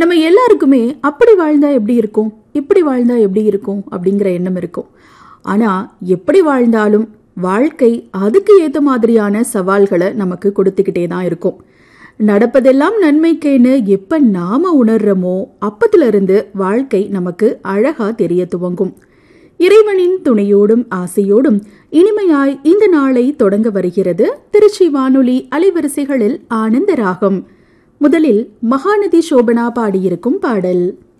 நம்ம எல்லாருக்குமே அப்படி வாழ்ந்தா எப்படி இருக்கும் இப்படி வாழ்ந்தா எப்படி இருக்கும் அப்படிங்கிற எண்ணம் இருக்கும் ஆனா எப்படி வாழ்ந்தாலும் வாழ்க்கை அதுக்கு ஏத்த மாதிரியான சவால்களை நமக்கு கொடுத்துக்கிட்டே தான் இருக்கும் நடப்பதெல்லாம் நன்மைக்கேன்னு எப்ப நாம உணர்றோமோ அப்பத்துல இருந்து வாழ்க்கை நமக்கு அழகா தெரிய துவங்கும் இறைவனின் துணையோடும் ஆசையோடும் இனிமையாய் இந்த நாளை தொடங்க வருகிறது திருச்சி வானொலி அலைவரிசைகளில் ஆனந்த ராகம் முதலில் மகாநதி சோபனா பாடியிருக்கும் பாடல்